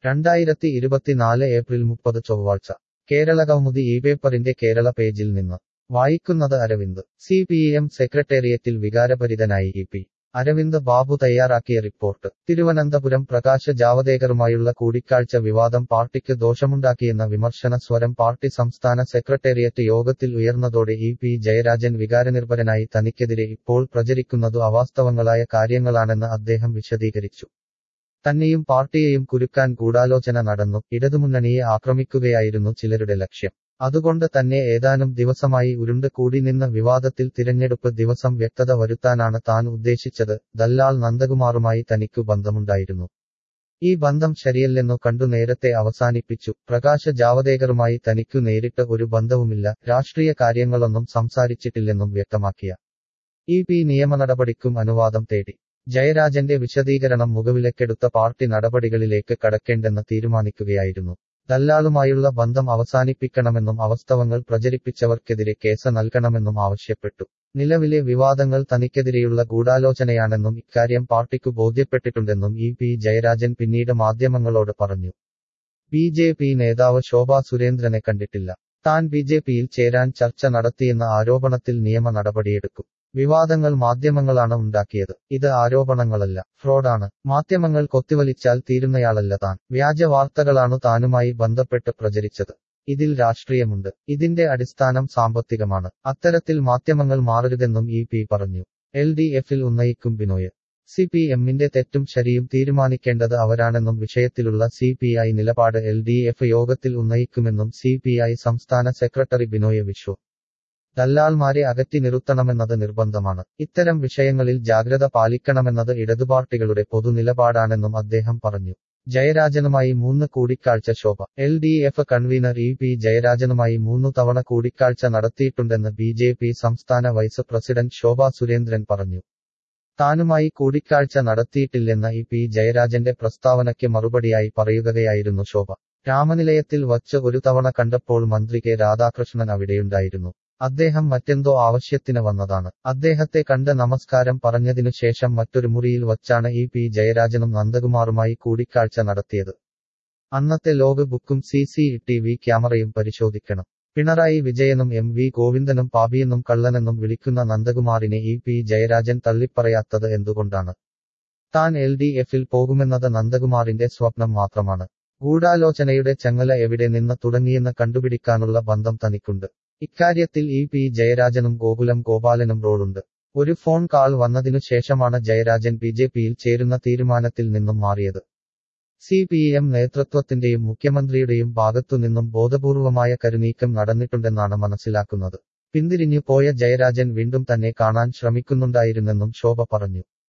രണ്ടായിരത്തി ഇരുപത്തിനാല് ഏപ്രിൽ മുപ്പത് ചൊവ്വാഴ്ച കേരള കൗമുദി ഈ പേപ്പറിന്റെ കേരള പേജിൽ നിന്ന് വായിക്കുന്നത് അരവിന്ദ് സി പി എം സെക്രട്ടേറിയറ്റിൽ വികാരഭരിതനായി ഇ പി അരവിന്ദ് ബാബു തയ്യാറാക്കിയ റിപ്പോർട്ട് തിരുവനന്തപുരം പ്രകാശ് ജാവദേക്കറുമായുള്ള കൂടിക്കാഴ്ച വിവാദം പാർട്ടിക്ക് ദോഷമുണ്ടാക്കിയെന്ന വിമർശന സ്വരം പാർട്ടി സംസ്ഥാന സെക്രട്ടേറിയറ്റ് യോഗത്തിൽ ഉയർന്നതോടെ ഇ പി ജയരാജൻ വികാരനിർഭരനായി തനിക്കെതിരെ ഇപ്പോൾ പ്രചരിക്കുന്നതു അവാസ്തവങ്ങളായ കാര്യങ്ങളാണെന്ന് അദ്ദേഹം വിശദീകരിച്ചു തന്നെയും പാർട്ടിയെയും കുരുക്കാൻ ഗൂഢാലോചന നടന്നു ഇടതുമുന്നണിയെ ആക്രമിക്കുകയായിരുന്നു ചിലരുടെ ലക്ഷ്യം അതുകൊണ്ട് തന്നെ ഏതാനും ദിവസമായി ഉരുണ്ട് കൂടി നിന്ന വിവാദത്തിൽ തിരഞ്ഞെടുപ്പ് ദിവസം വ്യക്തത വരുത്താനാണ് താൻ ഉദ്ദേശിച്ചത് ദല്ലാൽ നന്ദകുമാറുമായി തനിക്കു ബന്ധമുണ്ടായിരുന്നു ഈ ബന്ധം ശരിയല്ലെന്നു കണ്ടു നേരത്തെ അവസാനിപ്പിച്ചു പ്രകാശ ജാവദേക്കറുമായി തനിക്കു നേരിട്ട് ഒരു ബന്ധവുമില്ല രാഷ്ട്രീയ കാര്യങ്ങളൊന്നും സംസാരിച്ചിട്ടില്ലെന്നും വ്യക്തമാക്കിയ ഇ പി നിയമ നടപടിക്കും അനുവാദം തേടി ജയരാജന്റെ വിശദീകരണം മുഖവിലക്കെടുത്ത പാർട്ടി നടപടികളിലേക്ക് കടക്കേണ്ടെന്ന് തീരുമാനിക്കുകയായിരുന്നു ദല്ലാളുമായുള്ള ബന്ധം അവസാനിപ്പിക്കണമെന്നും അവസ്ഥവങ്ങൾ പ്രചരിപ്പിച്ചവർക്കെതിരെ കേസ് നൽകണമെന്നും ആവശ്യപ്പെട്ടു നിലവിലെ വിവാദങ്ങൾ തനിക്കെതിരെയുള്ള ഗൂഢാലോചനയാണെന്നും ഇക്കാര്യം പാർട്ടിക്കു ബോധ്യപ്പെട്ടിട്ടുണ്ടെന്നും ഇ പി ജയരാജൻ പിന്നീട് മാധ്യമങ്ങളോട് പറഞ്ഞു ബി ജെ പി നേതാവ് ശോഭാ സുരേന്ദ്രനെ കണ്ടിട്ടില്ല താൻ ബി ജെ പിയിൽ ചേരാൻ ചർച്ച നടത്തിയെന്ന ആരോപണത്തിൽ നിയമ നടപടിയെടുക്കും വിവാദങ്ങൾ മാധ്യമങ്ങളാണ് ഉണ്ടാക്കിയത് ഇത് ആരോപണങ്ങളല്ല ഫ്രോഡാണ് മാധ്യമങ്ങൾ കൊത്തിവലിച്ചാൽ തീരുന്നയാളല്ല താൻ വ്യാജ വാർത്തകളാണു താനുമായി ബന്ധപ്പെട്ട് പ്രചരിച്ചത് ഇതിൽ രാഷ്ട്രീയമുണ്ട് ഇതിന്റെ അടിസ്ഥാനം സാമ്പത്തികമാണ് അത്തരത്തിൽ മാധ്യമങ്ങൾ മാറരുതെന്നും ഇ പി പറഞ്ഞു എൽ ഡി എഫിൽ ഉന്നയിക്കും ബിനോയ് സി പി എമ്മിന്റെ തെറ്റും ശരിയും തീരുമാനിക്കേണ്ടത് അവരാണെന്നും വിഷയത്തിലുള്ള സി പി ഐ നിലപാട് എൽ ഡി എഫ് യോഗത്തിൽ ഉന്നയിക്കുമെന്നും സി പി ഐ സംസ്ഥാന സെക്രട്ടറി ബിനോയ് വിശ്വ ദല്ലാൽമാരെ അകറ്റി നിർത്തണമെന്നത് നിർബന്ധമാണ് ഇത്തരം വിഷയങ്ങളിൽ ജാഗ്രത പാലിക്കണമെന്നത് ഇടതുപാർട്ടികളുടെ പൊതുനിലപാടാണെന്നും അദ്ദേഹം പറഞ്ഞു ജയരാജനുമായി മൂന്ന് കൂടിക്കാഴ്ച Shobha L D F convener E P ജയരാജനുമായി മൂന്നു തവണ കൂടിക്കാഴ്ച നടത്തിയിട്ടുണ്ടെന്ന് ബി ജെ പി സംസ്ഥാന വൈസ് പ്രസിഡന്റ് ശോഭ സുരേന്ദ്രൻ പറഞ്ഞു താനുമായി കൂടിക്കാഴ്ച നടത്തിയിട്ടില്ലെന്ന ഇ പി ജയരാജന്റെ പ്രസ്താവനയ്ക്ക് മറുപടിയായി പറയുകയായിരുന്നു ശോഭ രാമനിലയത്തിൽ വച്ച് ഒരു തവണ കണ്ടപ്പോൾ മന്ത്രി കെ രാധാകൃഷ്ണൻ അവിടെയുണ്ടായിരുന്നു അദ്ദേഹം മറ്റെന്തോ ആവശ്യത്തിന് വന്നതാണ് അദ്ദേഹത്തെ കണ്ട് നമസ്കാരം പറഞ്ഞതിനു ശേഷം മറ്റൊരു മുറിയിൽ വച്ചാണ് ഇ പി ജയരാജനും നന്ദകുമാറുമായി കൂടിക്കാഴ്ച നടത്തിയത് അന്നത്തെ ലോഗ് ബുക്കും സി സി ടി വി ക്യാമറയും പരിശോധിക്കണം പിണറായി വിജയനും എം വി ഗോവിന്ദനും പാപിയെന്നും കള്ളനെന്നും വിളിക്കുന്ന നന്ദകുമാറിനെ ഇ പി ജയരാജൻ തള്ളിപ്പറയാത്തത് എന്തുകൊണ്ടാണ് താൻ എൽ ഡി എഫിൽ പോകുമെന്നത് നന്ദകുമാറിന്റെ സ്വപ്നം മാത്രമാണ് ഗൂഢാലോചനയുടെ ചങ്ങല എവിടെ നിന്ന് തുടങ്ങിയെന്ന് കണ്ടുപിടിക്കാനുള്ള ബന്ധം തനിക്കുണ്ട് ഇക്കാര്യത്തിൽ ഇ പി ജയരാജനും ഗോകുലം ഗോപാലനും റോളുണ്ട് ഒരു ഫോൺ കാൾ വന്നതിനു ശേഷമാണ് ജയരാജൻ ബി ജെ പിയിൽ ചേരുന്ന തീരുമാനത്തിൽ നിന്നും മാറിയത് സി പി എം നേതൃത്വത്തിന്റെയും മുഖ്യമന്ത്രിയുടെയും ഭാഗത്തുനിന്നും ബോധപൂർവമായ കരുനീക്കം നടന്നിട്ടുണ്ടെന്നാണ് മനസ്സിലാക്കുന്നത് പിന്തിരിഞ്ഞു പോയ ജയരാജൻ വീണ്ടും തന്നെ കാണാൻ ശ്രമിക്കുന്നുണ്ടായിരുന്നെന്നും ശോഭ പറഞ്ഞു